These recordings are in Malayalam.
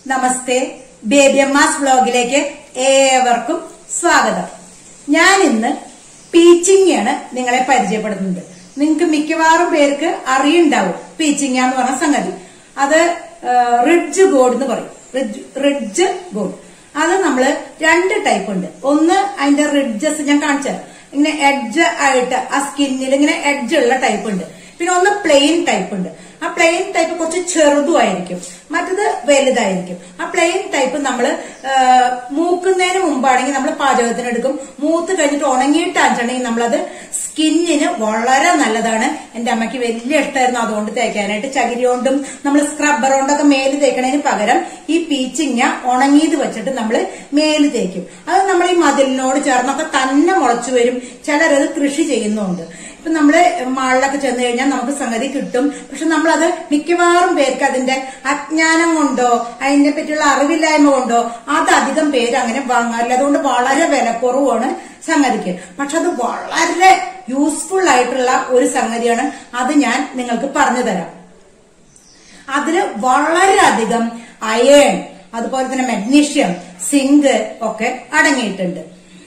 നമസ്തേ ബേബി അമ്മാസ് വ്ലോഗിലേക്ക് ഏവർക്കും സ്വാഗതം ഞാൻ ഇന്ന് പീച്ചിങ്ങയാണ് നിങ്ങളെ പരിചയപ്പെടുത്തുന്നത് നിങ്ങൾക്ക് മിക്കവാറും പേർക്ക് അറിയുണ്ടാവും പീച്ചിങ്ങ എന്ന് പറഞ്ഞ സംഗതി അത് റിഡ്ജ് ഗോഡ് എന്ന് പറയും റിഡ്ജ്- റിഡ്ജ് ഗോഡ് അത് നമ്മള് രണ്ട് ടൈപ്പ് ഉണ്ട് ഒന്ന് അതിന്റെ റിഡ്ജസ് ഞാൻ കാണിച്ചു ഇങ്ങനെ എഡ്ജ് ആയിട്ട് ആ സ്കിന്നിൽ ഇങ്ങനെ എഡ്ജ് ഉള്ള ടൈപ്പ് ഉണ്ട് പിന്നെ ഒന്ന് പ്ലെയിൻ ടൈപ്പ് ഉണ്ട് ആ പ്ലെയിൻ ടൈപ്പ് കുറച്ച് ചെറുതുമായിരിക്കും മറ്റത് വലുതായിരിക്കും ആ പ്ലെയിൻ ടൈപ്പ് നമ്മൾ മൂക്കുന്നതിന് മുമ്പാണെങ്കിൽ നമ്മൾ പാചകത്തിന് എടുക്കും മൂത്ത് കഴിഞ്ഞിട്ട് ഉണങ്ങിയിട്ടാണെന്നുണ്ടെങ്കിൽ നമ്മളത് സ്കിന്നിന് വളരെ നല്ലതാണ് എന്റെ അമ്മയ്ക്ക് വലിയ ഇഷ്ടമായിരുന്നു അതുകൊണ്ട് തേക്കാനായിട്ട് ചകിരി കൊണ്ടും നമ്മൾ സ്ക്രബ്ബർ കൊണ്ടൊക്കെ മേല് തേക്കണതിന് പകരം ഈ പീച്ചിങ്ങ ഉണങ്ങിയത് വെച്ചിട്ട് നമ്മൾ മേല് തേക്കും അത് നമ്മൾ ഈ മതിലിനോട് ചേർന്നൊക്കെ തന്നെ മുളച്ചു വരും ചിലരത് കൃഷി ചെയ്യുന്നുണ്ട് ഇപ്പൊ നമ്മള് മാളിലൊക്കെ ചെന്ന് കഴിഞ്ഞാൽ നമുക്ക് സംഗതി കിട്ടും പക്ഷെ നമ്മളത് മിക്കവാറും പേർക്ക് അതിന്റെ അജ്ഞാനം കൊണ്ടോ അതിനെ പറ്റിയുള്ള അറിവില്ലായ്മ കൊണ്ടോ അത് അധികം പേര് അങ്ങനെ വാങ്ങാറില്ല അതുകൊണ്ട് വളരെ വിലക്കുറവാണ് സംഗതിക്ക് പക്ഷെ അത് വളരെ യൂസ്ഫുൾ ആയിട്ടുള്ള ഒരു സംഗതിയാണ് അത് ഞാൻ നിങ്ങൾക്ക് പറഞ്ഞു തരാം അതില് വളരെയധികം അയേൺ അതുപോലെ തന്നെ മഗ്നീഷ്യം സിങ്ക് ഒക്കെ അടങ്ങിയിട്ടുണ്ട്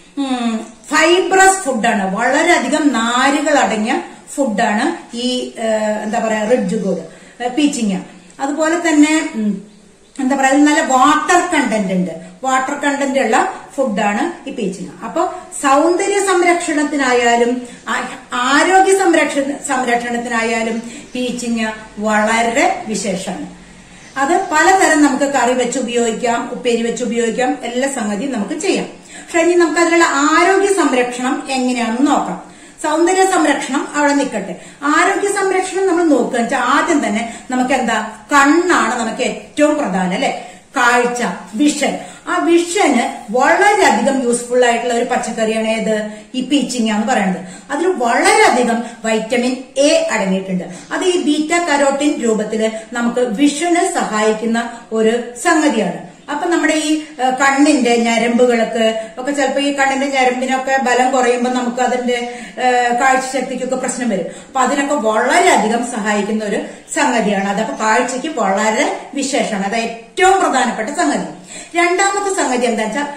ഫൈബ്രസ് ഫുഡാണ് വളരെയധികം നാരുകൾ അടങ്ങിയ ഫുഡാണ് ഈ ഏഹ്, എന്താ പറയാ റിഡ്ജ് ഗോഡ് പീച്ചിങ്ങ അതുപോലെ തന്നെ ഉം, എന്താ പറയാ ഇതിൽ നല്ല വാട്ടർ കണ്ടന്റ് ഉണ്ട് വാട്ടർ കണ്ടന്റ് ഉള്ള ഫുഡാണ് ഈ പീച്ചിങ്ങ അപ്പൊ സൗന്ദര്യ സംരക്ഷണത്തിനായാലും ആ- ആരോഗ്യ സംരക്ഷണ സംരക്ഷണത്തിനായാലും പീച്ചിങ്ങ വളരെ വിശേഷമാണ് അത് പലതരം നമുക്ക് കറി വെച്ച് ഉപയോഗിക്കാം ഉപ്പേരി വെച്ച് ഉപയോഗിക്കാം എല്ലാ സംഗതിയും നമുക്ക് ചെയ്യാം പക്ഷെ ഇനി നമുക്ക് അതിലുള്ള ആരോഗ്യ സംരക്ഷണം എങ്ങനെയാണെന്ന് നോക്കാം സൗന്ദര്യ സംരക്ഷണം അവിടെ നിൽക്കട്ടെ ആരോഗ്യ സംരക്ഷണം നമ്മൾ നോക്കുക വെച്ചാൽ ആദ്യം തന്നെ നമുക്ക് എന്താ കണ്ണാണ് നമുക്ക് ഏറ്റവും പ്രധാനം അല്ലെ കാഴ്ച വിഷൻ ആ വിഷന് വളരെയധികം യൂസ്ഫുൾ ആയിട്ടുള്ള ഒരു പച്ചക്കറിയാണ് ഏത് ഈ പീച്ചിങ്ങ എന്ന് പറയുന്നത് അതിൽ വളരെയധികം വൈറ്റമിൻ എ അടങ്ങിയിട്ടുണ്ട് അത് ഈ ബീറ്റ കരോട്ടിൻ രൂപത്തില് നമുക്ക് വിഷന് സഹായിക്കുന്ന ഒരു സംഗതിയാണ് അപ്പൊ നമ്മുടെ ഈ ഏഹ്, കണ്ണിന്റെ ഞരമ്പുകൾക്ക് ഒക്കെ ചിലപ്പോൾ ഈ കണ്ണിന്റെ ഞരമ്പിനൊക്കെ ബലം കുറയുമ്പോൾ നമുക്ക് അതിന്റെ ഏഹ്, കാഴ്ചശക്തിക്കൊക്കെ പ്രശ്നം വരും അപ്പൊ അതിനൊക്കെ വളരെയധികം സഹായിക്കുന്ന ഒരു സംഗതിയാണ് അതപ്പോ കാഴ്ചക്ക് വളരെ വിശേഷമാണ് അത് ഏറ്റവും പ്രധാനപ്പെട്ട സംഗതി രണ്ടാമത്തെ സംഗതി എന്താ വെച്ചാൽ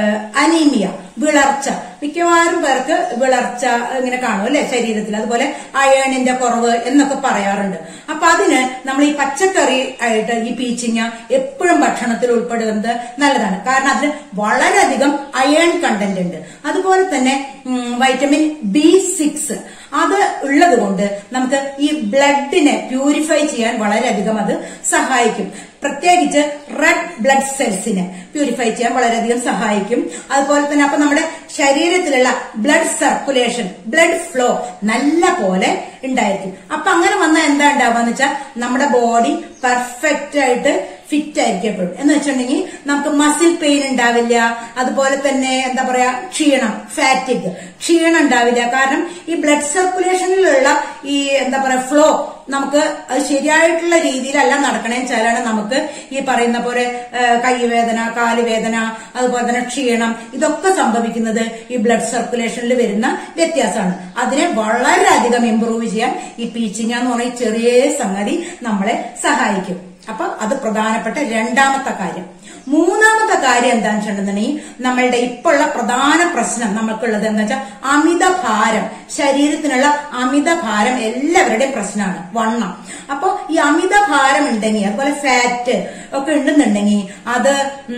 അനീമിയ വിളർച്ച മിക്കവാറും പേർക്ക് വിളർച്ച ഇങ്ങനെ കാണും അല്ലെ ശരീരത്തിൽ അതുപോലെ അയേണിന്റെ കുറവ് എന്നൊക്കെ പറയാറുണ്ട് അപ്പൊ അതിന് നമ്മൾ ഈ പച്ചക്കറി ആയിട്ട് ഈ പീച്ചിങ്ങ എപ്പോഴും ഭക്ഷണത്തിൽ ഉൾപ്പെടുന്നത് നല്ലതാണ് കാരണം അതിൽ വളരെയധികം അയേൺ കണ്ടന്റ് ഉണ്ട് അതുപോലെ തന്നെ ഉം, വൈറ്റമിൻ ബി സിക്സ് അത് ഉള്ളത് കൊണ്ട് നമുക്ക് ഈ ബ്ലഡിനെ പ്യൂരിഫൈ ചെയ്യാൻ വളരെയധികം അത് സഹായിക്കും പ്രത്യേകിച്ച് റെഡ് ബ്ലഡ് സെൽസിനെ പ്യൂരിഫൈ ചെയ്യാൻ വളരെയധികം സഹായിക്കും അതുപോലെ തന്നെ അപ്പൊ നമ്മുടെ ശരീരത്തിലുള്ള ബ്ലഡ് സർക്കുലേഷൻ ബ്ലഡ് ഫ്ലോ നല്ല പോലെ ഉണ്ടായിരിക്കും അപ്പൊ അങ്ങനെ വന്നാൽ എന്താ ഉണ്ടാവുക വെച്ചാൽ നമ്മുടെ ബോഡി പെർഫെക്റ്റ് ആയിട്ട് ഫിറ്റ് ആയിരിക്കും എപ്പോഴും എന്ന് വെച്ചിട്ടുണ്ടെങ്കിൽ നമുക്ക് മസിൽ പെയിൻ ഉണ്ടാവില്ല അതുപോലെ തന്നെ എന്താ പറയാ ക്ഷീണം ഫാറ്റിക് ക്ഷീണം ഉണ്ടാവില്ല കാരണം ഈ ബ്ലഡ് സർക്കുലേഷനിലുള്ള ഈ എന്താ പറയാ ഫ്ലോ നമുക്ക് അത് ശരിയായിട്ടുള്ള രീതിയിലല്ല നടക്കണേ വെച്ചാലാണ് നമുക്ക് ഈ പറയുന്ന പോലെ ഏഹ്, കൈവേദന കാലുവേദന അതുപോലെ തന്നെ ക്ഷീണം ഇതൊക്കെ സംഭവിക്കുന്നത് ഈ ബ്ലഡ് സർക്കുലേഷനിൽ വരുന്ന വ്യത്യാസമാണ് അതിനെ വളരെയധികം ഇമ്പ്രൂവ് ചെയ്യാൻ ഈ പീച്ചിങ്ങ എന്ന് പറയുന്ന ഈ ചെറിയ സംഗതി നമ്മളെ സഹായിക്കും അപ്പൊ അത് പ്രധാനപ്പെട്ട രണ്ടാമത്തെ കാര്യം മൂന്നാമത്തെ കാര്യം എന്താണെന്ന് വെച്ചിട്ടുണ്ടെന്നുണ്ടെങ്കിൽ നമ്മളുടെ ഇപ്പോഴുള്ള പ്രധാന പ്രശ്നം നമുക്കുള്ളത് എന്താ വെച്ചാൽ അമിത ഭാരം ശരീരത്തിനുള്ള അമിത ഭാരം എല്ലാവരുടെയും പ്രശ്നമാണ് വണ്ണം അപ്പൊ ഈ അമിത ഭാരം ഉണ്ടെങ്കിൽ അതുപോലെ ഫാറ്റ് ഒക്കെ ഉണ്ടെന്നുണ്ടെങ്കിൽ അത്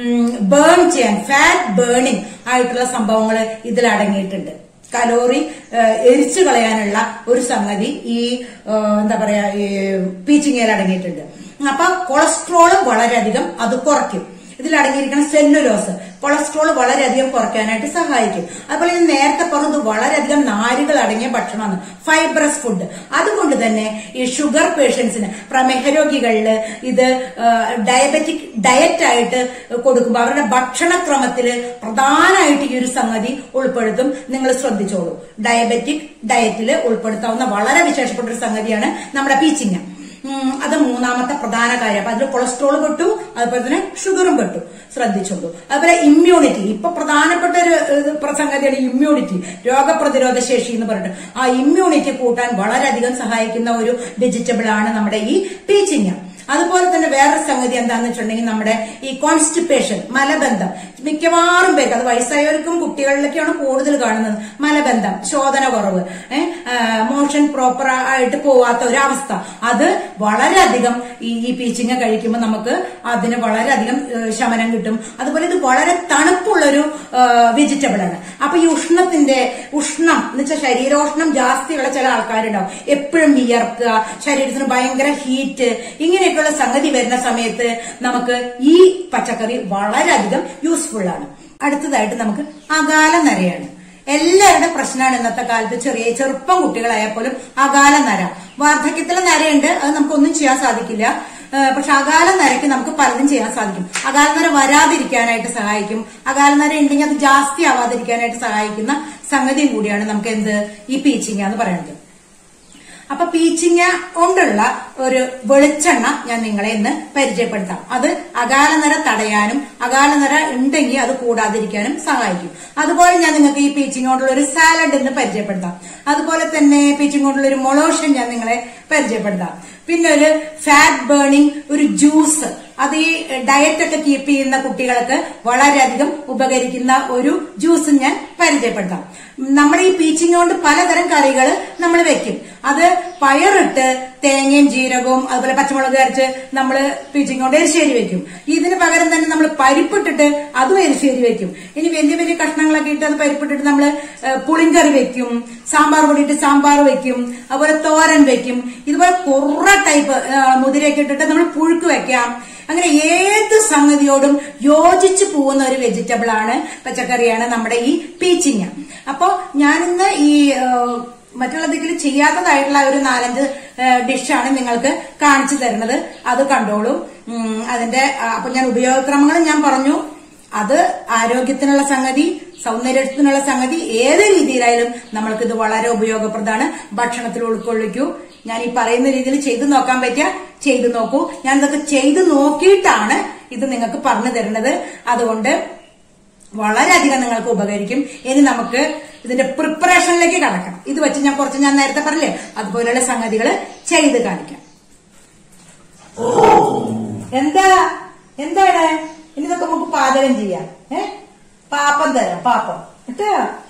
ബേൺ ചെയ്യാൻ ഫാറ്റ് ബേണിംഗ് ആയിട്ടുള്ള സംഭവങ്ങൾ ഇതിൽ അടങ്ങിയിട്ടുണ്ട് കലോറി ഏഹ്, എരിച്ചു കളയാനുള്ള ഒരു സംഗതി ഈ ഏഹ്, എന്താ പറയാ ഈ പീച്ചിങ്ങയിൽ അടങ്ങിയിട്ടുണ്ട് അപ്പൊ കൊളസ്ട്രോളും വളരെയധികം അത് കുറയ്ക്കും ഇതിൽ അടങ്ങിയിരിക്കുന്ന സെല്ലുലോസ് കൊളസ്ട്രോൾ വളരെയധികം കുറയ്ക്കാനായിട്ട് സഹായിക്കും അതുപോലെ ഞാൻ നേരത്തെ പറഞ്ഞത് വളരെയധികം നാരുകൾ അടങ്ങിയ ഭക്ഷണമാണ് ഫൈബ്രസ് ഫുഡ് അതുകൊണ്ട് തന്നെ ഈ ഷുഗർ പേഷ്യൻസിന് പ്രമേഹ രോഗികളിൽ ഇത് ഡയബറ്റിക് ഡയറ്റ് ആയിട്ട് കൊടുക്കുമ്പോൾ അവരുടെ ഭക്ഷണക്രമത്തിൽ പ്രധാനമായിട്ട് ഈ ഒരു സംഗതി ഉൾപ്പെടുത്തും നിങ്ങൾ ശ്രദ്ധിച്ചോളൂ ഡയബറ്റിക് ഡയറ്റിൽ ഉൾപ്പെടുത്താവുന്ന വളരെ വിശേഷപ്പെട്ട ഒരു സംഗതിയാണ് നമ്മുടെ പീച്ചിങ്ങ ഉം, അത് മൂന്നാമത്തെ പ്രധാന കാര്യം അപ്പൊ അതിൽ കൊളസ്ട്രോൾ പെട്ടു അതുപോലെ തന്നെ ഷുഗറും പെട്ടു ശ്രദ്ധിച്ചോളൂ അതുപോലെ ഇമ്മ്യൂണിറ്റി ഇപ്പൊ പ്രധാനപ്പെട്ട ഒരു ഇത് സംഗതിയാണ് ഇമ്മ്യൂണിറ്റി രോഗപ്രതിരോധ ശേഷി എന്ന് പറഞ്ഞിട്ട് ആ ഇമ്മ്യൂണിറ്റി കൂട്ടാൻ വളരെയധികം സഹായിക്കുന്ന ഒരു വെജിറ്റബിൾ ആണ് നമ്മുടെ ഈ പീച്ചിങ്ങ അതുപോലെ തന്നെ വേറൊരു സംഗതി എന്താണെന്ന് വെച്ചിട്ടുണ്ടെങ്കിൽ നമ്മുടെ ഈ കോൺസ്റ്റിപ്പേഷൻ മലബന്ധം മിക്കവാറും പേർക്ക് അത് വയസ്സായവർക്കും കുട്ടികളിലൊക്കെയാണ് കൂടുതൽ കാണുന്നത് മലബന്ധം ശോധന കുറവ് മോഷൻ പ്രോപ്പർ ആയിട്ട് പോവാത്ത ഒരവസ്ഥ അത് വളരെയധികം ഈ ഈ പീച്ചിങ്ങ കഴിക്കുമ്പോൾ നമുക്ക് അതിന് വളരെയധികം ഏഹ്, ശമനം കിട്ടും അതുപോലെ ഇത് വളരെ തണുപ്പുള്ളൊരു വെജിറ്റബിൾ ആണ് അപ്പൊ ഈ ഉഷ്ണത്തിന്റെ ഉഷ്ണം എന്ന് വെച്ചാൽ ശരീരോഷ്ണം ജാസ്തിയുള്ള ചില ആൾക്കാരുണ്ടാവും എപ്പോഴും വിയർക്കുക ശരീരത്തിന് ഭയങ്കര ഹീറ്റ് ഇങ്ങനെയൊക്കെയുള്ള സംഗതി വരുന്ന സമയത്ത് നമുക്ക് ഈ പച്ചക്കറി വളരെയധികം യൂസ്ഫുൾ ആണ് അടുത്തതായിട്ട് നമുക്ക് അകാല നരയാണ് എല്ലാവരുടെ പ്രശ്നമാണ് ഇന്നത്തെ കാലത്ത് ചെറിയ ചെറുപ്പം കുട്ടികളായാൽ പോലും അകാല നര വാർദ്ധക്യത്തിലെ നരയുണ്ട് അത് നമുക്കൊന്നും ചെയ്യാൻ സാധിക്കില്ല ഏഹ് പക്ഷെ അകാല നരയ്ക്ക് നമുക്ക് പലതും ചെയ്യാൻ സാധിക്കും അകാല നര വരാതിരിക്കാനായിട്ട് സഹായിക്കും അകാല നര ഉണ്ടെങ്കിൽ അത് ജാസ്തി ആവാതിരിക്കാനായിട്ട് സഹായിക്കുന്ന സംഗതിയും കൂടിയാണ് നമുക്ക് എന്ത് ഈ പീച്ചിങ്ങ എന്ന് പറയുന്നത് അപ്പൊ പീച്ചിങ്ങ കൊണ്ടുള്ള ഒരു വെളിച്ചെണ്ണ ഞാൻ നിങ്ങളെ ഇന്ന് പരിചയപ്പെടുത്താം അത് അകാലനര തടയാനും അകാലനര ഉണ്ടെങ്കിൽ അത് കൂടാതിരിക്കാനും സഹായിക്കും അതുപോലെ ഞാൻ നിങ്ങൾക്ക് ഈ പീച്ചിങ് കൊണ്ടുള്ള ഒരു സാലഡ് ഇന്ന് പരിചയപ്പെടുത്താം അതുപോലെ തന്നെ പീച്ചിങ് കൊണ്ടുള്ള ഒരു മൊളോഷൻ ഞാൻ നിങ്ങളെ പരിചയപ്പെടുത്താം പിന്നെ ഒരു ഫാറ്റ് ബേണിംഗ് ഒരു ജ്യൂസ് അത് ഈ ഡയറ്റ് ഒക്കെ കീപ്പ് ചെയ്യുന്ന കുട്ടികൾക്ക് വളരെയധികം ഉപകരിക്കുന്ന ഒരു ജ്യൂസ് ഞാൻ പരിചയപ്പെടുത്താം നമ്മൾ ഈ പീച്ചിങ് കൊണ്ട് പലതരം കറികൾ നമ്മൾ വെക്കും അത് പയറിട്ട് തേങ്ങയും ജീരകവും അതുപോലെ പച്ചമുളക് അരച്ച് നമ്മൾ പീച്ചിങ് കൊണ്ട് എരിശ്ശേരി വെക്കും ഇതിന് പകരം തന്നെ നമ്മൾ പരിപ്പിട്ടിട്ട് അതും എരിശ്ശേരി വെക്കും ഇനി വലിയ വലിയ കഷ്ണങ്ങളൊക്കെ ഇട്ട് അത് പരിപ്പിട്ടിട്ട് നമ്മൾ പുളിങ്കറി വെക്കും സാമ്പാർ പൊടിയിട്ട് സാമ്പാർ വെക്കും അതുപോലെ തോരൻ വെക്കും ഇതുപോലെ കുറെ ടൈപ്പ് മുതിരയൊക്കെ ഇട്ടിട്ട് നമ്മൾ പുഴുക്ക് വെക്കാം അങ്ങനെ ഏത് സംഗതിയോടും യോജിച്ചു പോകുന്ന ഒരു വെജിറ്റബിൾ ആണ് പച്ചക്കറിയാണ് നമ്മുടെ ഈ പീച്ചിങ്ങ അപ്പോ ഞാനിന്ന് ഈ ഏഹ്, മറ്റുള്ള ദിക്കിൽ ചെയ്യാത്തതായിട്ടുള്ള ഒരു നാലഞ്ച് ഏഹ്, ഡിഷാണ് നിങ്ങൾക്ക് കാണിച്ചു തരുന്നത് അത് കണ്ടോളൂ ഉം, അതിന്റെ ആ, അപ്പൊ ഞാൻ ഉപയോഗക്രമങ്ങൾ ഞാൻ പറഞ്ഞു അത് ആരോഗ്യത്തിനുള്ള സംഗതി സൗന്ദര്യത്തിനുള്ള സംഗതി ഏത് രീതിയിലായാലും നമ്മൾക്കിത് വളരെ ഉപയോഗപ്രദമാണ് ഭക്ഷണത്തിൽ ഉൾക്കൊള്ളിക്കൂ ഞാൻ ഈ പറയുന്ന രീതിയിൽ ചെയ്തു നോക്കാൻ പറ്റിയ ചെയ്തു നോക്കൂ ഞാൻ ഇതൊക്കെ ചെയ്തു നോക്കിയിട്ടാണ് ഇത് നിങ്ങൾക്ക് പറഞ്ഞു തരുന്നത് അതുകൊണ്ട് വളരെയധികം നിങ്ങൾക്ക് ഉപകരിക്കും ഇനി നമുക്ക് ഇതിന്റെ പ്രിപ്പറേഷനിലേക്ക് കടക്കണം ഇത് വെച്ച് ഞാൻ കുറച്ച് ഞാൻ നേരത്തെ പറഞ്ഞില്ലേ അതുപോലെയുള്ള സംഗതികൾ ചെയ്ത് കാണിക്കാം എന്താ എന്താണ് ഇനി ഇതൊക്കെ നമുക്ക് പാചകം ചെയ്യാം ഏ പാപ്പം തരാം പാപ്പം കേട്ടോ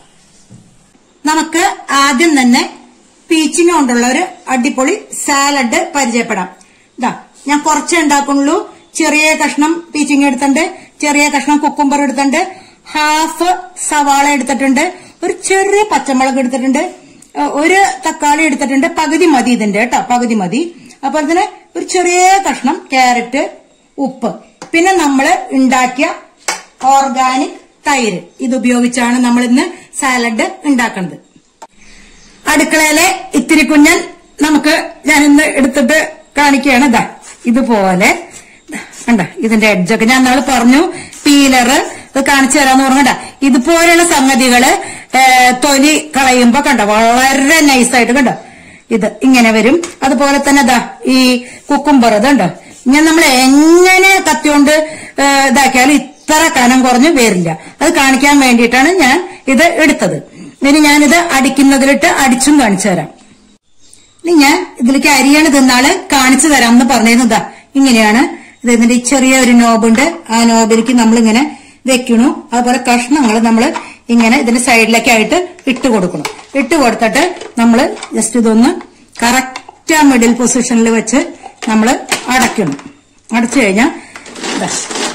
നമുക്ക് ആദ്യം തന്നെ പീച്ചിങ് കൊണ്ടുള്ള ഒരു അടിപൊളി സാലഡ് പരിചയപ്പെടാം ഇതാ ഞാൻ കുറച്ചേ ഉണ്ടാക്കുള്ളൂ ചെറിയ കഷ്ണം പീച്ചിങ് എടുത്തിട്ടുണ്ട് ചെറിയ കഷ്ണം കുക്കുംബർ എടുത്തിട്ടുണ്ട് ഹാഫ് സവാള എടുത്തിട്ടുണ്ട് ഒരു ചെറിയ പച്ചമുളക് എടുത്തിട്ടുണ്ട് ഏഹ് ഒരു തക്കാളി എടുത്തിട്ടുണ്ട് പകുതി മതി ഇതിന്റെ കേട്ടോ പകുതി മതി അതുപോലെ തന്നെ ഒരു ചെറിയ കഷ്ണം ക്യാരറ്റ് ഉപ്പ് പിന്നെ നമ്മൾ ഉണ്ടാക്കിയ ഓർഗാനിക് തൈര് ഇത് ഉപയോഗിച്ചാണ് നമ്മൾ ഇന്ന് സാലഡ് ഉണ്ടാക്കുന്നത് അടുക്കളയിലെ ഇത്തിരി കുഞ്ഞൻ നമുക്ക് ഞാൻ ഇന്ന് എടുത്തിട്ട് കാണിക്കുകയാണ് ഇതാ ഇതുപോലെ ദാ, കണ്ട ഇതിന്റെ എഡ്ജൊക്കെ ഞാൻ നാളെ പറഞ്ഞു പീലറ് ഇത് കാണിച്ചു തരാന്ന് പറഞ്ഞ ഇതുപോലെയുള്ള സംഗതികള് ഏ, തൊലി കളയുമ്പോ കണ്ട വളരെ നൈസായിട്ട് കണ്ടോ ഇത് ഇങ്ങനെ വരും അതുപോലെ തന്നെ ദാ ഈ കുക്കുംബർ ഇതുണ്ടോ ഞാൻ നമ്മൾ എങ്ങനെ കത്തിയോണ്ട് ഏ, ഇതാക്കിയാലും ഇത്ര കനം കുറഞ്ഞ് വരില്ല അത് കാണിക്കാൻ വേണ്ടിയിട്ടാണ് ഞാൻ ഇത് എടുത്തത് ഇനി ഞാനിത് അടിക്കുന്നതിലിട്ട് അടിച്ചും കാണിച്ചു തരാം ഇനി ഞാൻ ഇതിലേക്ക് അരിയാണ് തിന്നാള് കാണിച്ചു തരാം എന്ന് പറഞ്ഞിരുന്നതാ ഇങ്ങനെയാണ് ഇത് ഇതിന്റെ ഈ ചെറിയ ഒരു നോബുണ്ട് ആ നോബിലേക്ക് നമ്മൾ ഇങ്ങനെ വെക്കണു അതുപോലെ കഷ്ണങ്ങൾ നമ്മൾ ഇങ്ങനെ ഇതിന്റെ സൈഡിലേക്ക് ആയിട്ട് ഇട്ട് കൊടുക്കണം ഇട്ട് കൊടുത്തിട്ട് നമ്മൾ ജസ്റ്റ് ഇതൊന്ന് കറക്റ്റ് ആ മിഡിൽ പൊസിഷനിൽ വെച്ച് നമ്മൾ അടയ്ക്കണം അടച്ചു കഴിഞ്ഞാൽ ഇതാ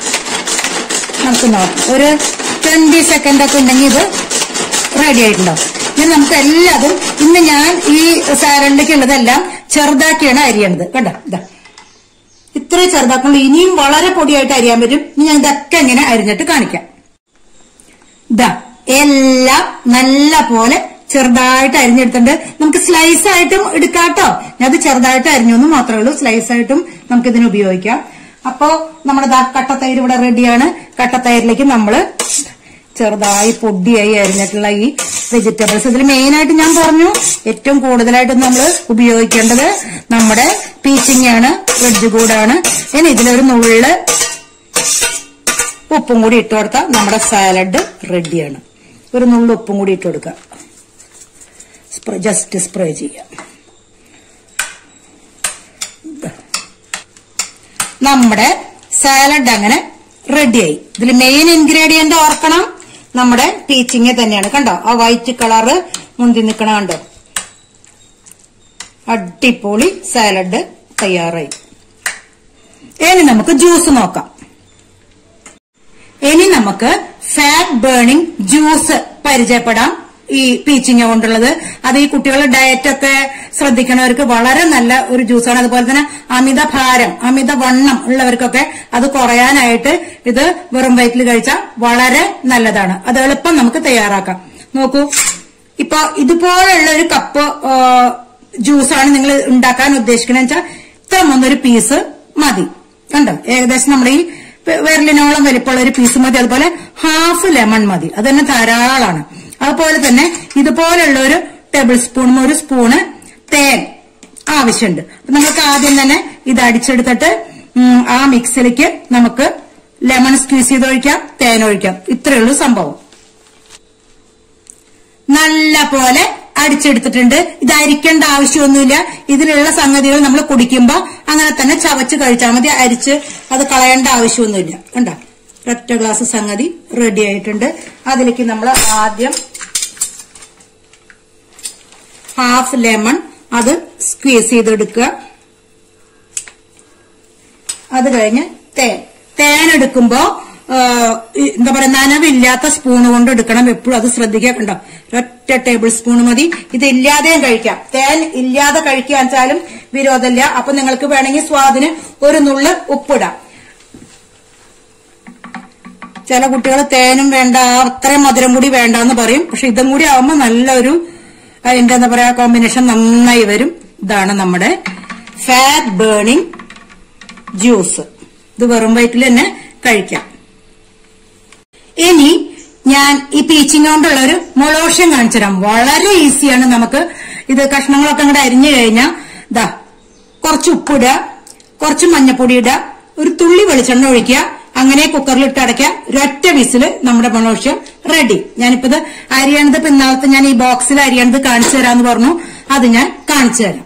നമുക്ക് നോക്കാം ഒരു ട്വന്റി സെക്കൻഡ് ഒക്കെ ഉണ്ടെങ്കിൽ ഇത് റെഡി ആയിട്ടുണ്ടാവും ഇനി നമുക്ക് എല്ലാതും ഇന്ന് ഞാൻ ഈ സാലഡിലേക്ക് ഉള്ളതെല്ലാം ചെറുതാക്കിയാണ് അരിയണത് കണ്ടോ ഇതാ ഇത്രയും ചെറുതാക്കുള്ളൂ ഇനിയും വളരെ പൊടിയായിട്ട് അരിയാൻ പറ്റും ഇനി ഞാൻ ഇതൊക്കെ ഇങ്ങനെ അരിഞ്ഞിട്ട് കാണിക്കാം ഇതാ എല്ലാം നല്ല പോലെ ചെറുതായിട്ട് അരിഞ്ഞെടുത്തിട്ടുണ്ട് നമുക്ക് സ്ലൈസ് ആയിട്ടും എടുക്കാട്ടോ ഞാൻ അത് ചെറുതായിട്ട് അരിഞ്ഞു എന്ന് മാത്രമേ ഉള്ളൂ സ്ലൈസ് ആയിട്ടും നമുക്ക് ഇതിന് ഉപയോഗിക്കാം അപ്പോ നമ്മുടെ ദാ കട്ടത്തൈര് ഇവിടെ റെഡിയാണ് കട്ടത്തൈരിലേക്ക് നമ്മള് ചെറുതായി പൊടിയായി അരിഞ്ഞിട്ടുള്ള ഈ വെജിറ്റബിൾസ് ഇതിൽ മെയിൻ ആയിട്ട് ഞാൻ പറഞ്ഞു ഏറ്റവും കൂടുതലായിട്ട് നമ്മൾ ഉപയോഗിക്കേണ്ടത് നമ്മുടെ പീച്ചിങ്ങാണ് വെജ് കൂടാണ് ഇനി ഇതിലൊരു നുള്ള് ഉപ്പും കൂടി ഇട്ട് കൊടുത്താൽ നമ്മുടെ സാലഡ് റെഡിയാണ് ഒരു നുള്ളു ഉപ്പും കൂടി ഇട്ട് കൊടുക്കുക സ്പ്രേ ജസ്റ്റ് സ്പ്രേ ചെയ്യാം ദാ. നമ്മുടെ സാലഡ് അങ്ങനെ റെഡിയായി ഇതിൽ മെയിൻ ഇൻഗ്രീഡിയന്റ് ഓർക്കണം നമ്മുടെ പീച്ചിങ് തന്നെയാണ് കണ്ടോ ആ വൈറ്റ് കളറ് മുന്തി നിൽക്കണ കണ്ടോ അടിപൊളി സാലഡ് തയ്യാറായി ഇനി നമുക്ക് ജ്യൂസ് നോക്കാം ഇനി നമുക്ക് ഫാറ്റ് ബേണിംഗ് ജ്യൂസ് പരിചയപ്പെടാം ഈ പീച്ചിങ്ങ കൊണ്ടുള്ളത് അത് ഈ കുട്ടികളുടെ ഡയറ്റ് ഒക്കെ ശ്രദ്ധിക്കണവർക്ക് വളരെ നല്ല ഒരു ജ്യൂസാണ് അതുപോലെ തന്നെ അമിത ഭാരം അമിത വണ്ണം ഉള്ളവർക്കൊക്കെ അത് കുറയാനായിട്ട് ഇത് വെറും വയറ്റിൽ കഴിച്ചാൽ വളരെ നല്ലതാണ് അത് എളുപ്പം നമുക്ക് തയ്യാറാക്കാം നോക്കൂ ഇപ്പൊ ഇതുപോലുള്ള ഒരു കപ്പ് ജ്യൂസാണ് നിങ്ങൾ ഉണ്ടാക്കാൻ ഉദ്ദേശിക്കണെന്ന് വെച്ചാൽ ഇത്ര മൂന്നൊരു പീസ് മതി കണ്ടോ ഏകദേശം നമ്മുടെ ഈ വിരലിനോളം വലിപ്പമുള്ള ഒരു പീസ് മതി അതുപോലെ ഹാഫ് ലെമൺ മതി അത് തന്നെ ധാരാളമാണ് അതുപോലെ തന്നെ ഇതുപോലുള്ള ഒരു ടേബിൾ സ്പൂണും ഒരു സ്പൂണ് തേൻ ആവശ്യമുണ്ട് അപ്പൊ നമുക്ക് ആദ്യം തന്നെ ഇത് അടിച്ചെടുത്തിട്ട് ഉം, ആ മിക്സിലേക്ക് നമുക്ക് ലെമൺ സ്ക്വീസ് ചെയ്ത് ഒഴിക്കാം തേൻ ഒഴിക്കാം ഇത്രയേ ഉള്ളൂ സംഭവം നല്ല പോലെ അടിച്ചെടുത്തിട്ടുണ്ട് ഇത് അരിക്കേണ്ട ആവശ്യമൊന്നുമില്ല ഇതിലുള്ള സംഗതികൾ നമ്മൾ കുടിക്കുമ്പോ അങ്ങനെ തന്നെ ചവച്ച് കഴിച്ചാൽ മതി അരിച്ച് അത് കളയേണ്ട ആവശ്യമൊന്നുമില്ല കണ്ടോ ഒറ്റ ഗ്ലാസ് സംഗതി റെഡി ആയിട്ടുണ്ട് അതിലേക്ക് നമ്മൾ ആദ്യം ഹാഫ് ലെമൺ അത് സ്ക്വീസ് ചെയ്തെടുക്കുക അത് കഴിഞ്ഞ് തേൻ തേൻ എടുക്കുമ്പോ ആ, ഈ എന്താ പറയാ നനവില്ലാത്ത സ്പൂൺ കൊണ്ട് എടുക്കണം എപ്പോഴും അത് ശ്രദ്ധിക്കുക കണ്ടോ ഒറ്റ ടേബിൾ സ്പൂൺ മതി ഇത് ഇല്ലാതെയും കഴിക്കാം തേൻ ഇല്ലാതെ കഴിക്കുക വെച്ചാലും വിരോധമില്ല അപ്പൊ നിങ്ങൾക്ക് വേണമെങ്കിൽ സ്വാദിന് ഒരു നുള്ള് ഉപ്പിടാം ചില കുട്ടികൾ തേനും വേണ്ട അത്രയും മധുരം കൂടി വേണ്ട എന്ന് പറയും പക്ഷെ ഇതും കൂടി ആവുമ്പോൾ നല്ലൊരു അതിന്റെ എന്താ പറയാ കോമ്പിനേഷൻ നന്നായി വരും ഇതാണ് നമ്മുടെ ഫാറ്റ് ബേണിംഗ് ജ്യൂസ് ഇത് വെറും വയറ്റിൽ തന്നെ കഴിക്കാം ഇനി ഞാൻ ഈ പീച്ചിങ് കൊണ്ടുള്ള ഒരു മൊളോഷൻ കാണിച്ചു തരാം വളരെ ഈസിയാണ് നമുക്ക് ഇത് കഷ്ണങ്ങളൊക്കെ അങ്ങോട്ട് അരിഞ്ഞു കഴിഞ്ഞാൽ ദാ കുറച്ച് ഉപ്പിടുക കുറച്ച് മഞ്ഞപ്പൊടി ഇടുക ഒരു തുള്ളി വെളിച്ചെണ്ണ ഒഴിക്കുക അങ്ങനെ കുക്കറിൽ ഇട്ട് അടയ്ക്കുക ഒരൊറ്റ വിസില് നമ്മുടെ മൊളോഷ്യം റെഡി ഞാനിപ്പോ ഇത് അരിയണത് ഇപ്പൊ ഇന്നാളത്തെ ഞാൻ ഈ ബോക്സിൽ അരിയണത് കാണിച്ചു തരാന്ന് പറഞ്ഞു അത് ഞാൻ കാണിച്ചു തരാം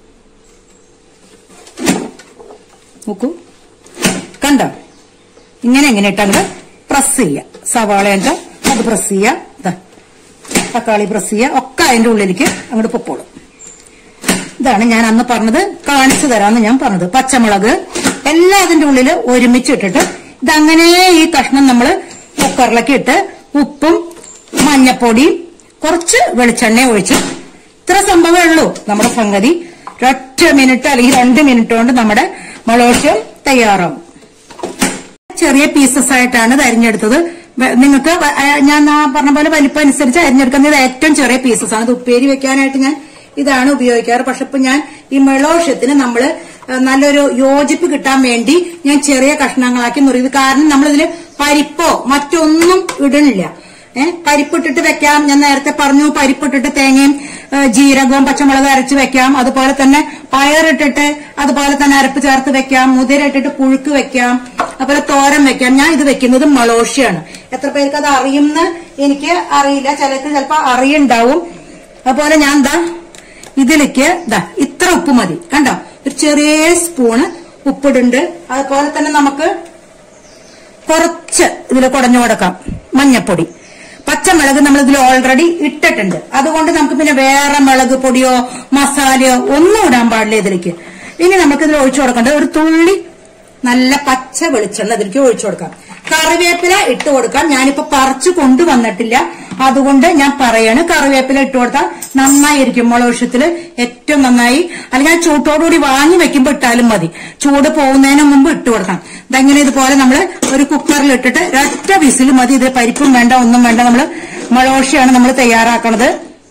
നോക്കൂ കണ്ടോ ഇങ്ങനെ എങ്ങനെ ഇട്ടങ്ങട് പ്രസ് ചെയ്യുക സവാള ഉണ്ട് അത് പ്രസ് ചെയ്യുക ദാ, തക്കാളി പ്രസ് ചെയ്യുക ഒക്കെ അതിന്റെ ഉള്ളിലേക്ക് അങ്ങോട്ട് പൊക്കോളും ഇതാണ് ഞാൻ അന്ന് പറഞ്ഞത് കാണിച്ചു തരാമെന്ന് ഞാൻ പറഞ്ഞത് പച്ചമുളക് എല്ലാം അതിന്റെ ഉള്ളിൽ ഒരുമിച്ച് ഇട്ടിട്ട് ഇതങ്ങനെ ഈ കഷ്ണം നമ്മൾ കുക്കറിലേക്ക് ഇട്ട് ഉപ്പും മഞ്ഞപ്പൊടിയും കുറച്ച് വെളിച്ചെണ്ണ ഒഴിച്ച് ഇത്ര സംഭവമേ ഉള്ളൂ നമ്മുടെ സംഗതി ഒരൊറ്റ മിനിറ്റ് അല്ലെങ്കിൽ രണ്ട് മിനിറ്റ് കൊണ്ട് നമ്മുടെ മളോഷ്യം തയ്യാറാവും ചെറിയ പീസസ് ആയിട്ടാണ് ഇത് അരിഞ്ഞെടുത്തത് വെ- നിങ്ങൾക്ക് വ- ആ- ഞാൻ ആ പറഞ്ഞ പോലെ വലിപ്പം അനുസരിച്ച് അരിഞ്ഞെടുക്കുന്നത് ഏറ്റവും ചെറിയ പീസസ് ആണ് ഇത് ഉപ്പേരി വെക്കാനായിട്ട് ഞാൻ ഇതാണ് ഉപയോഗിക്കാറ് പക്ഷെ ഇപ്പൊ ഞാൻ ഈ മെളോഷത്തിന് നമ്മള് ആ, നല്ലൊരു യോജിപ്പ് കിട്ടാൻ വേണ്ടി ഞാൻ ചെറിയ കഷ്ണങ്ങളാക്കി മുറിയത് കാരണം നമ്മളിതിൽ പരിപ്പോ മറ്റൊന്നും ഇടണില്ല ഏഹ് പരിപ്പിട്ടിട്ട് വെക്കാം ഞാൻ നേരത്തെ പറഞ്ഞു പരിപ്പിട്ടിട്ട് തേങ്ങയും ഏ, ജീരകവും പച്ചമുളക് അരച്ച് വെക്കാം അതുപോലെ തന്നെ പയറിട്ടിട്ട് അതുപോലെ തന്നെ അരപ്പ് ചേർത്ത് വെക്കാം മുതിര ഇട്ടിട്ട് പുഴുക്ക് വെക്കാം അതുപോലെ തോരൻ വെക്കാം ഞാൻ ഇത് വെക്കുന്നത് മളോഷ്യാണ് എത്ര പേർക്ക് അത് അറിയുമെന്ന് എനിക്ക് അറിയില്ല ചിലർക്ക് ചിലപ്പോ അറിയുണ്ടാവും അതുപോലെ ഞാൻ എന്താ ഇതിലേക്ക് ദാ ഇത്ര ഉപ്പ് മതി കണ്ടോ ഒരു ചെറിയ സ്പൂണ് ഉപ്പിടുണ്ട് അതുപോലെ തന്നെ നമുക്ക് കുറച്ച് ഇതിൽ കുടഞ്ഞു കൊടുക്കാം മഞ്ഞപ്പൊടി പച്ചമുളക് നമ്മൾ ഇതിൽ ഓൾറെഡി ഇട്ടിട്ടുണ്ട് അതുകൊണ്ട് നമുക്ക് പിന്നെ വേറെ മുളക് പൊടിയോ മസാലയോ ഒന്നും ഇടാൻ പാടില്ല ഇതിലേക്ക് ഇനി നമുക്ക് ഇതിൽ ഒഴിച്ചു കൊടുക്കേണ്ടത് ഒരു തുള്ളി നല്ല പച്ച വെളിച്ചെണ്ണ ഇതിലേക്ക് ഒഴിച്ചു കൊടുക്കാം കറിവേപ്പില ഇട്ട് കൊടുക്കാം ഞാനിപ്പോ പറിച്ചു കൊണ്ടുവന്നിട്ടില്ല അതുകൊണ്ട് ഞാൻ പറയാണ് കറിവേപ്പില ഇട്ട് കൊടുത്താൽ നന്നായിരിക്കും മുളക് ഏറ്റവും നന്നായി അല്ലെങ്കിൽ ആ ചൂട്ടോടുകൂടി വാങ്ങി വെക്കുമ്പോൾ ഇട്ടാലും മതി ചൂട് പോകുന്നതിന് മുമ്പ് ഇട്ട് കൊടുക്കാം ഇതെങ്ങനെ ഇതുപോലെ നമ്മൾ ഒരു കുക്കറിൽ ഇട്ടിട്ട് ഒറ്റ വിസിൽ മതി ഇത് പരിപ്പും വേണ്ട ഒന്നും വേണ്ട നമ്മൾ മളോഷിയാണ് നമ്മൾ തയ്യാറാക്കണത്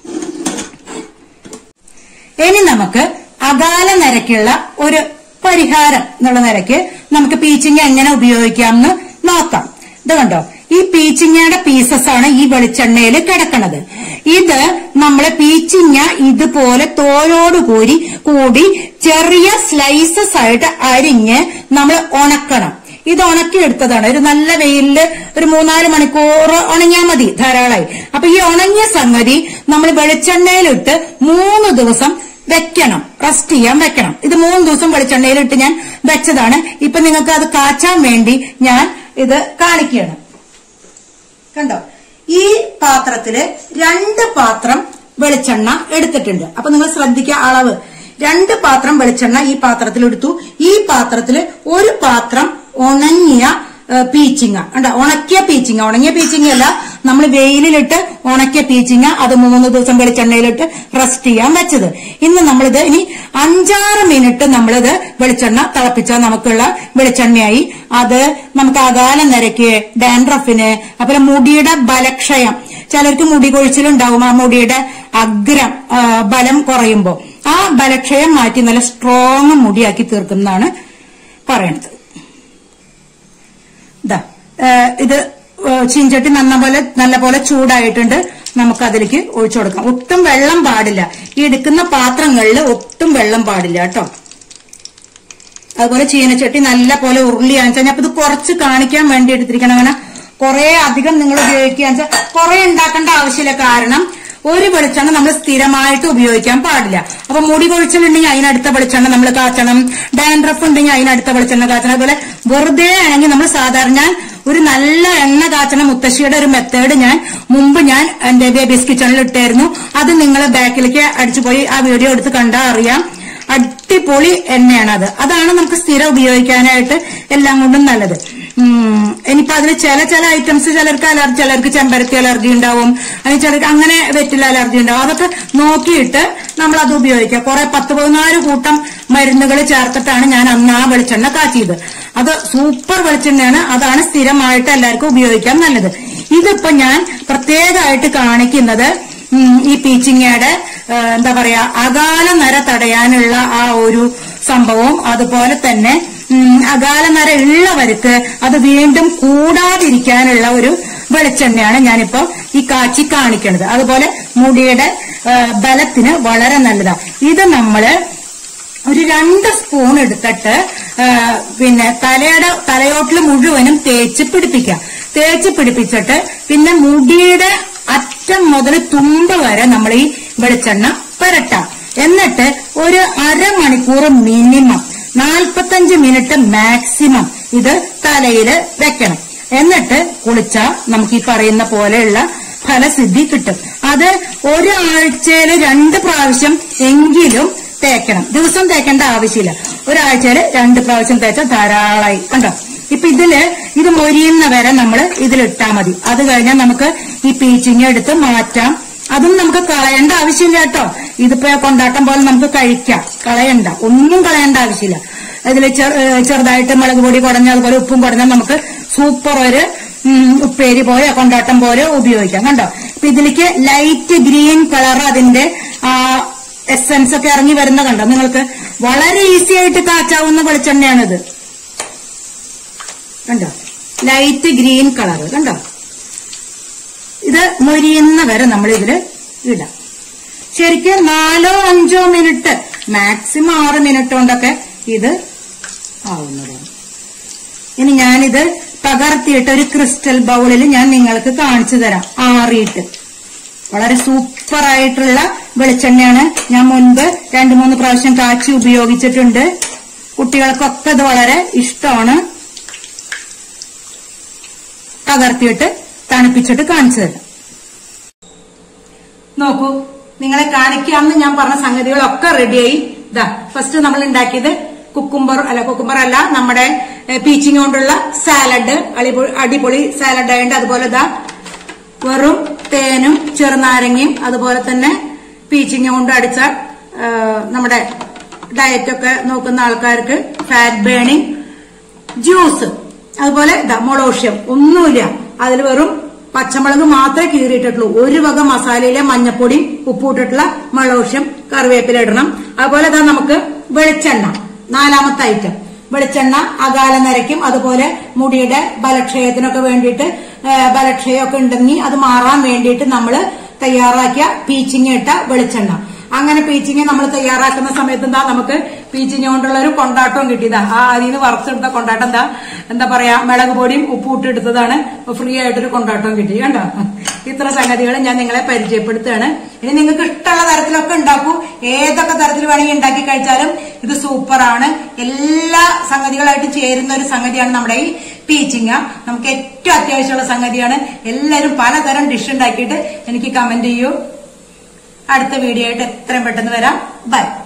ഇനി നമുക്ക് അകാല നിരക്കുള്ള ഒരു പരിഹാരം എന്നുള്ള നിരക്ക് നമുക്ക് പീച്ചിങ്ങ എങ്ങനെ ഉപയോഗിക്കാം എന്ന് നോക്കാം ഇത് കണ്ടോ ഈ പീച്ചിങ്ങയുടെ പീസസ് ആണ് ഈ വെളിച്ചെണ്ണയിൽ കിടക്കണത് ഇത് നമ്മള് പീച്ചിങ്ങ ഇതുപോലെ തോലോട് കൂടി കൂടി ചെറിയ സ്ലൈസസ് ആയിട്ട് അരിഞ്ഞ് നമ്മൾ ഉണക്കണം ഇത് ഉണക്കി എടുത്തതാണ് ഒരു നല്ല വെയിലില് ഒരു മൂന്നാല് മണിക്കൂർ ഉണങ്ങിയാൽ മതി ധാരാളമായി അപ്പൊ ഈ ഉണങ്ങിയ സംഗതി നമ്മൾ വെളിച്ചെണ്ണയിലിട്ട് മൂന്ന് ദിവസം വെക്കണം റെസ്റ്റ് ചെയ്യാൻ വെക്കണം ഇത് മൂന്ന് ദിവസം വെളിച്ചെണ്ണയിലിട്ട് ഞാൻ വെച്ചതാണ് ഇപ്പൊ നിങ്ങൾക്ക് അത് കാച്ചാൻ വേണ്ടി ഞാൻ ഇത് കാണിക്കുകയാണ് കണ്ടോ ഈ പാത്രത്തില് രണ്ട് പാത്രം വെളിച്ചെണ്ണ എടുത്തിട്ടുണ്ട് അപ്പൊ നിങ്ങൾ ശ്രദ്ധിക്കുക അളവ് രണ്ട് പാത്രം വെളിച്ചെണ്ണ ഈ പാത്രത്തിൽ എടുത്തു ഈ പാത്രത്തില് ഒരു പാത്രം ഉണങ്ങിയ ഏ, പീച്ചിങ്ങ കണ്ടോ ഉണക്കിയ പീച്ചിങ്ങ ഉണങ്ങിയ പീച്ചിങ്ങ അല്ല നമ്മൾ വെയിലിലിട്ട് ഉണക്കിയ പീച്ചിങ്ങ അത് മൂന്ന് ദിവസം വെളിച്ചെണ്ണയിലിട്ട് റെസ്റ്റ് ചെയ്യാൻ വെച്ചത് ഇന്ന് നമ്മളിത് ഇനി അഞ്ചാറ് മിനിറ്റ് നമ്മളിത് വെളിച്ചെണ്ണ തിളപ്പിച്ചാൽ നമുക്കുള്ള വെളിച്ചെണ്ണയായി അത് നമുക്ക് അകാല നിരക്ക് ഡാൻഡ്രഫിന് അതുപോലെ മുടിയുടെ ബലക്ഷയം ചിലർക്ക് മുടി കൊഴിച്ചിലുണ്ടാവും ആ മുടിയുടെ അഗ്രം ആ, ബലം കുറയുമ്പോൾ ആ ബലക്ഷയം മാറ്റി നല്ല സ്ട്രോങ് മുടിയാക്കി തീർക്കുന്നതാണ് പറയണത് ദാ ഏ, ഇത് ഏ, ചീഞ്ചട്ടി നന്ന പോലെ നല്ല പോലെ ചൂടായിട്ടുണ്ട് നമുക്ക് അതിലേക്ക് ഒഴിച്ചു കൊടുക്കാം ഒട്ടും വെള്ളം പാടില്ല ഈ എടുക്കുന്ന പാത്രങ്ങളിൽ ഒട്ടും വെള്ളം പാടില്ല കേട്ടോ അതുപോലെ ചീനച്ചട്ടി നല്ല പോലെ ഉരുളിയാന്ന് വെച്ചാൽ ഇത് കുറച്ച് കാണിക്കാൻ വേണ്ടി എടുത്തിരിക്കണം അങ്ങനെ കുറെ അധികം നിങ്ങൾ ഉപയോഗിക്കുകയെന്ന് വെച്ചാൽ കുറെ ഉണ്ടാക്കേണ്ട ആവശ്യമില്ല കാരണം ഒരു വെളിച്ചെണ്ണ നമ്മൾ സ്ഥിരമായിട്ട് ഉപയോഗിക്കാൻ പാടില്ല അപ്പൊ മുടി കൊഴിച്ചിലുണ്ടെങ്കിൽ അതിനടുത്ത വെളിച്ചെണ്ണ നമ്മൾ കാച്ചണം ഡാൻഡ്രഫ് ഉണ്ടെങ്കിൽ അതിനടുത്ത വെളിച്ചെണ്ണ കാച്ചണം അതുപോലെ വെറുതെ ആണെങ്കിൽ നമ്മൾ സാധാരണ ഞാൻ ഒരു നല്ല എണ്ണ കാച്ചണ മുത്തശ്ശിയുടെ ഒരു മെത്തേഡ് ഞാൻ മുമ്പ് ഞാൻ എന്റെ ബേബീസ് കിച്ചണിൽ ഇട്ടായിരുന്നു അത് നിങ്ങൾ ബാക്കിലേക്ക് അടിച്ചു പോയി ആ വീഡിയോ എടുത്ത് കണ്ടാൽ അറിയാം അടിപൊളി എണ്ണയാണ് അത് അതാണ് നമുക്ക് സ്ഥിരം ഉപയോഗിക്കാനായിട്ട് എല്ലാം കൊണ്ടും നല്ലത് ഉം, ഇനിയിപ്പോ അതിൽ ചില ചില ഐറ്റംസ് ചിലർക്ക് അലർജി ചിലർക്ക് ചെമ്പരത്തി അലർജി ഉണ്ടാവും അല്ലെങ്കിൽ ചിലർക്ക് അങ്ങനെ വെറ്റില അലർജി ഉണ്ടാവും അതൊക്കെ നോക്കിയിട്ട് നമ്മൾ അത് ഉപയോഗിക്കുക കുറെ പത്ത് പതിനാല് കൂട്ടം മരുന്നുകൾ ചേർത്തിട്ടാണ് ഞാൻ അന്ന് ആ വെളിച്ചെണ്ണ കാച്ചിയത് അത് സൂപ്പർ വെളിച്ചെണ്ണയാണ് അതാണ് സ്ഥിരമായിട്ട് എല്ലാവർക്കും ഉപയോഗിക്കാൻ നല്ലത് ഇതിപ്പോ ഞാൻ പ്രത്യേകമായിട്ട് കാണിക്കുന്നത് ഉം, ഈ പീച്ചിങ്ങയുടെ ആ, എന്താ പറയാ അകാല നര തടയാനുള്ള ആ ഒരു സംഭവവും അതുപോലെ തന്നെ ഉം, അകാല നര ഉള്ളവർക്ക് അത് വീണ്ടും കൂടാതിരിക്കാനുള്ള ഒരു വെളിച്ചെണ്ണയാണ് ഞാനിപ്പോ ഈ കാച്ചി കാണിക്കുന്നത് അതുപോലെ മുടിയുടെ ആ, ബലത്തിന് വളരെ നല്ലതാണ് ഇത് നമ്മള് ഒരു രണ്ട് സ്പൂൺ എടുത്തിട്ട് ആ, പിന്നെ തലയുടെ തലയോട്ടിൽ മുഴുവനും തേച്ച് പിടിപ്പിക്കാം തേച്ച് പിടിപ്പിച്ചിട്ട് പിന്നെ മുടിയുടെ അറ്റം മുതൽ തുമ്പ് വരെ നമ്മൾ ഈ വെളിച്ചെണ്ണ പുരട്ടാം എന്നിട്ട് ഒരു അരമണിക്കൂർ മിനിമം നാൽപ്പത്തഞ്ച് മിനിറ്റ് മാക്സിമം ഇത് തലയിൽ വെക്കണം എന്നിട്ട് കുളിച്ചാൽ നമുക്ക് ഈ പറയുന്ന പോലെയുള്ള ഫലസിദ്ധി കിട്ടും അത് ഒരാഴ്ചയിൽ രണ്ട് പ്രാവശ്യം എങ്കിലും തേക്കണം ദിവസം തേക്കേണ്ട ആവശ്യമില്ല ഒരാഴ്ചയിൽ രണ്ട് പ്രാവശ്യം തേച്ചാൽ ധാരാളമായി കണ്ടോ ഇപ്പൊ ഇതില് ഇത് മൊരിയുന്ന വരെ നമ്മൾ ഇതിലിട്ടാ മതി അത് കഴിഞ്ഞാൽ നമുക്ക് ഈ പീച്ചിങ് എടുത്ത് മാറ്റാം അതും നമുക്ക് കളയേണ്ട ആവശ്യമില്ല കേട്ടോ ഇതിപ്പോ കൊണ്ടാട്ടം പോലെ നമുക്ക് കഴിക്കാം കളയണ്ട ഒന്നും കളയേണ്ട ആവശ്യമില്ല ഇതിൽ ചെറുതായിട്ട് മുളക് പൊടി കുടഞ്ഞ അതുപോലെ ഉപ്പും കുടഞ്ഞാൽ നമുക്ക് സൂപ്പർ ഒരു ഉം, ഉപ്പേരി പോലെ കൊണ്ടാട്ടം പോലെ ഉപയോഗിക്കാം കണ്ടോ ഇപ്പൊ ഇതിലേക്ക് ലൈറ്റ് ഗ്രീൻ കളർ അതിന്റെ ആ എസെൻസ് ഒക്കെ ഇറങ്ങി വരുന്ന കണ്ടോ നിങ്ങൾക്ക് വളരെ ഈസി ആയിട്ട് കാച്ചാവുന്ന വെളിച്ചെണ്ണയാണിത് കണ്ടോ ലൈറ്റ് ഗ്രീൻ കളർ കണ്ടോ ഇത് മൊരിയുന്ന വരെ നമ്മൾ ഇതില് ഇടാം ശരിക്കും നാലോ അഞ്ചോ മിനിറ്റ് മാക്സിമം ആറ് മിനിറ്റ് കൊണ്ടൊക്കെ ഇത് ആവുന്നതാണ് ഇനി ഞാനിത് പകർത്തിയിട്ട് ഒരു ക്രിസ്റ്റൽ ബൗളിൽ ഞാൻ നിങ്ങൾക്ക് കാണിച്ചു തരാം ആറിയിട്ട് വളരെ സൂപ്പർ ആയിട്ടുള്ള വെളിച്ചെണ്ണയാണ് ഞാൻ മുൻപ് രണ്ടു മൂന്ന് പ്രാവശ്യം കാച്ചി ഉപയോഗിച്ചിട്ടുണ്ട് കുട്ടികൾക്കൊക്കെ ഇത് വളരെ ഇഷ്ടമാണ് പകർത്തിയിട്ട് തണുപ്പിച്ചിട്ട് കാണിച്ചു തരാം നോക്കൂ നിങ്ങളെ കാണിക്കാമെന്ന് ഞാൻ പറഞ്ഞ സംഗതികളൊക്കെ റെഡിയായി ഇതാ ഫസ്റ്റ് നമ്മൾ ഉണ്ടാക്കിയത് കുക്കുംബർ അല്ല കുക്കുംബർ അല്ല നമ്മുടെ പീച്ചിങ് കൊണ്ടുള്ള സാലഡ് അടിപൊളി സാലഡ് ആയതുകൊണ്ട് അതുപോലെ ഇതാ വെറും തേനും ചെറുനാരങ്ങയും അതുപോലെ തന്നെ പീച്ചിങ് കൊണ്ട് അടിച്ച ആ, നമ്മുടെ ഡയറ്റൊക്കെ നോക്കുന്ന ആൾക്കാർക്ക് ഫാറ്റ് ബേണിംഗ് ജ്യൂസ് അതുപോലെ ഇതാ മൊളോഷ്യം ഒന്നുമില്ല അതിൽ വെറും പച്ചമുളക് മാത്രമേ കീറിയിട്ടിട്ടുള്ളൂ ഒരു വക മസാലയിലെ മഞ്ഞപ്പൊടി ഉപ്പിട്ടിട്ടുള്ള മൊളോഷ്യം കറിവേപ്പില ഇടണം അതുപോലെ ഇതാ നമുക്ക് വെളിച്ചെണ്ണ നാലാമത്തെ ഐറ്റം വെളിച്ചെണ്ണ അകാല നരയ്ക്കും അതുപോലെ മുടിയുടെ ബലക്ഷയത്തിനൊക്കെ വേണ്ടിയിട്ട് ആ, ബലക്ഷയമൊക്കെ ഉണ്ടെങ്കിൽ അത് മാറാൻ വേണ്ടിയിട്ട് നമ്മൾ തയ്യാറാക്കിയ പീച്ചിങ് ഇട്ട വെളിച്ചെണ്ണ അങ്ങനെ പീച്ചിങ് നമ്മൾ തയ്യാറാക്കുന്ന സമയത്ത് എന്താ നമുക്ക് പീച്ചിഞ്ഞ കൊണ്ടുള്ള ഒരു കൊണ്ടാട്ടവും കിട്ടിയതാ ആ അതിൽ നിന്ന് വറുത്തെടുത്ത കൊണ്ടാട്ടം എന്താ എന്താ പറയാ മുളക് പൊടിയും ഉപ്പും ഇട്ടെടുത്തതാണ് ഫ്രീ ആയിട്ടൊരു കൊണ്ടാട്ടവും കിട്ടി കണ്ടോ ഇത്ര സംഗതികൾ ഞാൻ നിങ്ങളെ പരിചയപ്പെടുത്തുകയാണ് ഇനി നിങ്ങൾക്ക് ഇഷ്ടമുള്ള തരത്തിലൊക്കെ ഉണ്ടാക്കൂ ഏതൊക്കെ തരത്തിൽ വേണമെങ്കിൽ ഉണ്ടാക്കി കഴിച്ചാലും ഇത് സൂപ്പറാണ് എല്ലാ സംഗതികളായിട്ട് ചേരുന്ന ഒരു സംഗതിയാണ് നമ്മുടെ ഈ പീച്ചിങ്ങ നമുക്ക് ഏറ്റവും അത്യാവശ്യമുള്ള സംഗതിയാണ് എല്ലാവരും പലതരം ഡിഷ് ഉണ്ടാക്കിയിട്ട് എനിക്ക് കമന്റ് ചെയ്യൂ അടുത്ത വീഡിയോ ആയിട്ട് എത്രയും പെട്ടെന്ന് വരാം ബൈ